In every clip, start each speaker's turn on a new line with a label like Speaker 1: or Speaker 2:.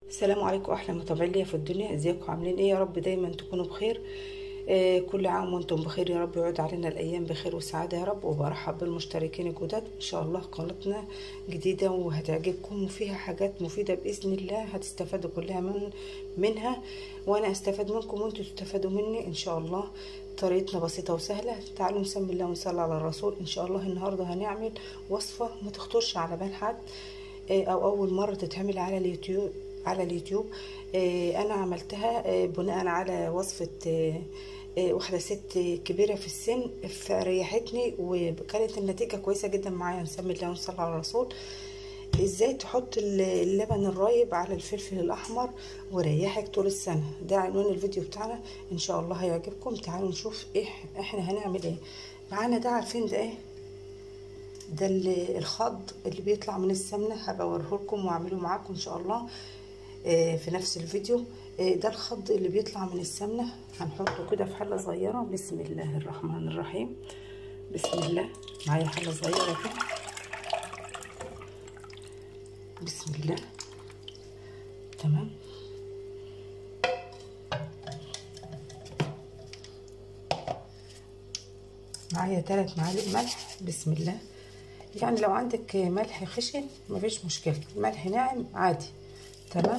Speaker 1: السلام عليكم احلى متابعين ليا في الدنيا ازيكم عاملين ايه يا رب دايما تكونوا بخير آه كل عام وانتم بخير يا رب يعود علينا الايام بخير وسعاده يا رب وبرحب بالمشتركين الجداد ان شاء الله قناتنا جديده وهتعجبكم وفيها حاجات مفيده باذن الله هتستفادوا كلها من منها وانا استفاد منكم وانتم تستفادوا مني ان شاء الله طريقتنا بسيطه وسهله تعالوا نسمي الله ونصلي على الرسول ان شاء الله النهارده هنعمل وصفه ما تخطرش على بال حد آه او اول مره تتعمل على اليوتيوب على اليوتيوب آه انا عملتها آه بناء على وصفه آه واحده ست كبيره في السن فريحتني وكانت النتيجه كويسه جدا معايا نسمي الله ونصلي على الرسول ازاي تحط اللبن الرايب على الفلفل الاحمر وريحك طول السنه ده عنوان الفيديو بتاعنا ان شاء الله هيعجبكم تعالوا نشوف ايه احنا هنعمل ايه معانا ده عارفين ده ايه ده الخض اللي بيطلع من السمنه هبقى اوريه لكم واعمله معاكم ان شاء الله في نفس الفيديو ده الخض اللي بيطلع من السمنه هنحطه كده في حله صغيره بسم الله الرحمن الرحيم بسم الله معايا حله صغيره كده بسم الله تمام معايا ثلاث معالق ملح بسم الله يعني لو عندك ملح خشن مفيش مشكله ملح ناعم عادي تمام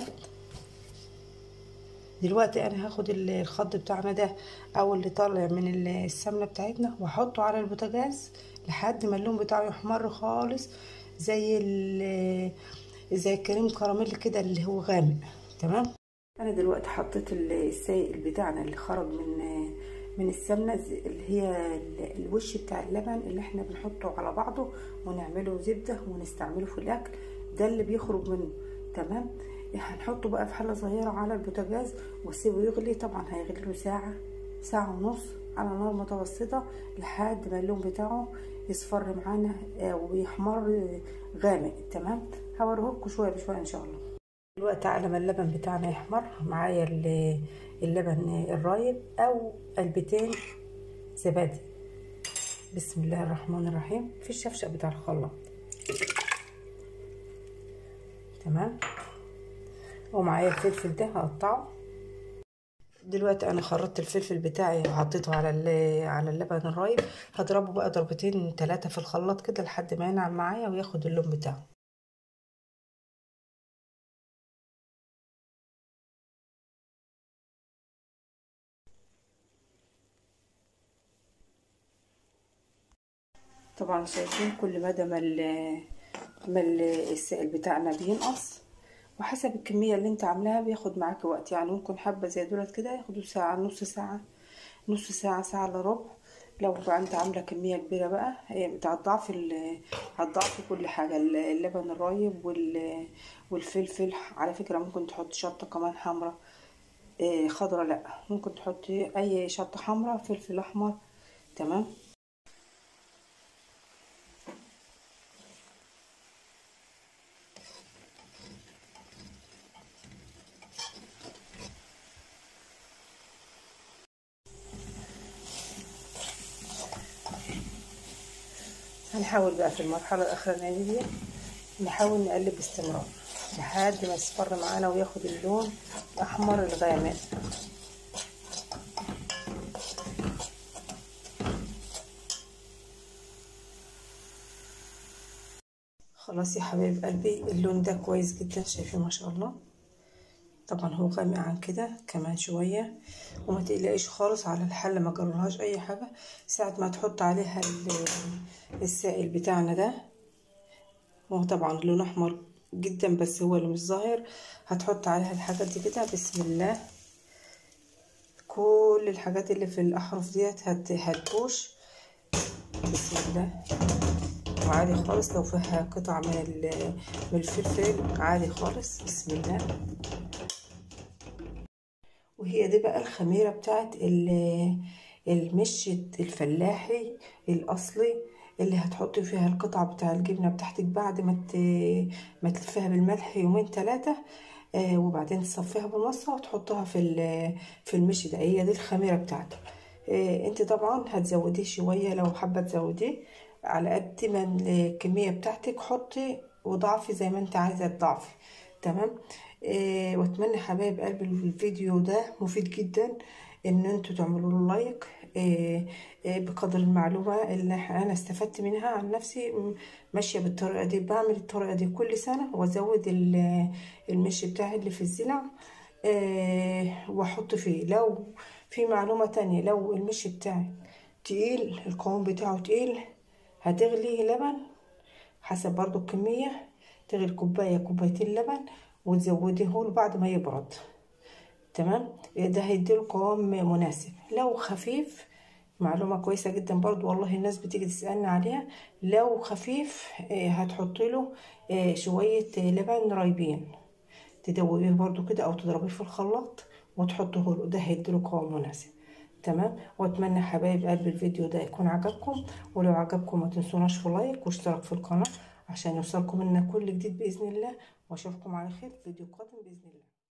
Speaker 1: دلوقتي انا هاخد الخض بتاعنا ده او اللي طالع من السمنه بتاعتنا واحطه على البوتاجاز لحد ما اللون بتاعه يحمر خالص زي زي الكريم كراميل كده اللي هو غامق تمام انا دلوقتي حطيت السائل بتاعنا اللي خرج من من السمنه اللي هي الوش بتاع اللبن اللي احنا بنحطه على بعضه ونعمله زبده ونستعمله في الاكل ده اللي بيخرج منه تمام هنحطه بقى في حله صغيره على البوتاجاز واسيبه يغلي طبعا هيغلي له ساعه ساعه ونص على نار متوسطه لحد ما اللون بتاعه يصفر معانا ويحمر غامق تمام هوريهولكوا شويه بشويه ان شاء الله دلوقتي على ما اللبن بتاعنا يحمر معايا اللبن الرايب او علبتين زبادي بسم الله الرحمن الرحيم في الشفشق بتاع الخلاط تمام ومعايا الفلفل ده هقطعه دلوقتي انا خرطت الفلفل بتاعي وحطيته على على اللبن الرايب هضربه بقى ضربتين ثلاثه في الخلاط كده لحد ما ينعم معايا وياخد اللون بتاعه طبعا شايفين كل مدى ما ما السائل بتاعنا بينقص وحسب الكمية اللي انت عاملاها بياخد معاك وقت يعني ممكن حبة زي دولت كده ياخدوا ساعة نص ساعة نص ساعة ساعة الا ربع لو بقى انت عاملة كمية كبيرة بقى هتضعفي هتضعفي كل حاجة اللبن الرايب والفلفل على فكرة ممكن تحط شطة كمان حمرا خضرة لا ممكن تحطي اي شطة حمرا فلفل احمر تمام هنحاول بقى في المرحلة الأخرانية دي نحاول نقلب باستمرار لحد ما يصفر معانا وياخد اللون الأحمر الغامق خلاص يا حبايب قلبي اللون ده كويس جدا شايفين ما شاء الله طبعا هو غامق عن كده كمان شوية وما تقلقيش خالص على الحلة ما جرالهاش اي حاجة ساعة ما تحط عليها السائل بتاعنا ده هو طبعا لون احمر جدا بس هو اللي مش ظاهر هتحط عليها الحاجات دي كده بسم الله كل الحاجات اللي في الاحرف ديت هتبوش بسم الله وعادي خالص لو فيها قطع من من الفلفل عادي خالص بسم الله وهي دي بقى الخميره بتاعت المشط الفلاحي الاصلي اللي هتحطي فيها القطعه بتاع الجبنه بتاعتك بعد ما ما تلفيها بالملح يومين ثلاثه آه وبعدين تصفيها بالمصفى وتحطها في في المشي ده هي دي الخميره بتاعته آه انت طبعا هتزوديه شويه لو حابه تزوديه على قد ما الكميه بتاعتك حطي وضعفي زي ما انت عايزه تضعفي تمام إيه واتمنى حبايب قلبي الفيديو ده مفيد جدا ان انتوا تعملوا له لايك إيه إيه بقدر المعلومه اللي انا استفدت منها عن نفسي ماشيه بالطريقه دي بعمل الطريقه دي كل سنه وازود المشي بتاعي اللي في الزلع إيه واحط فيه لو في معلومه تانية لو المشي بتاعي تقيل القوام بتاعه تقيل هتغلي لبن حسب برضو الكميه تغلي كوبايه كوبايتين لبن وتزوديه له بعد ما يبرد تمام ده هيديله قوام مناسب لو خفيف معلومة كويسة جدا برضو والله الناس بتيجي تسألني عليها لو خفيف هتحط له شوية لبن رايبين تدوبيه برضو كده او تضربيه في الخلاط وتحطه له ده هيديله قوام مناسب تمام واتمنى حبايب قلب الفيديو ده يكون عجبكم ولو عجبكم ما تنسوناش في لايك واشتراك في القناة عشان يوصلكم منا كل جديد بإذن الله واشوفكم على خير في فيديو قادم بإذن الله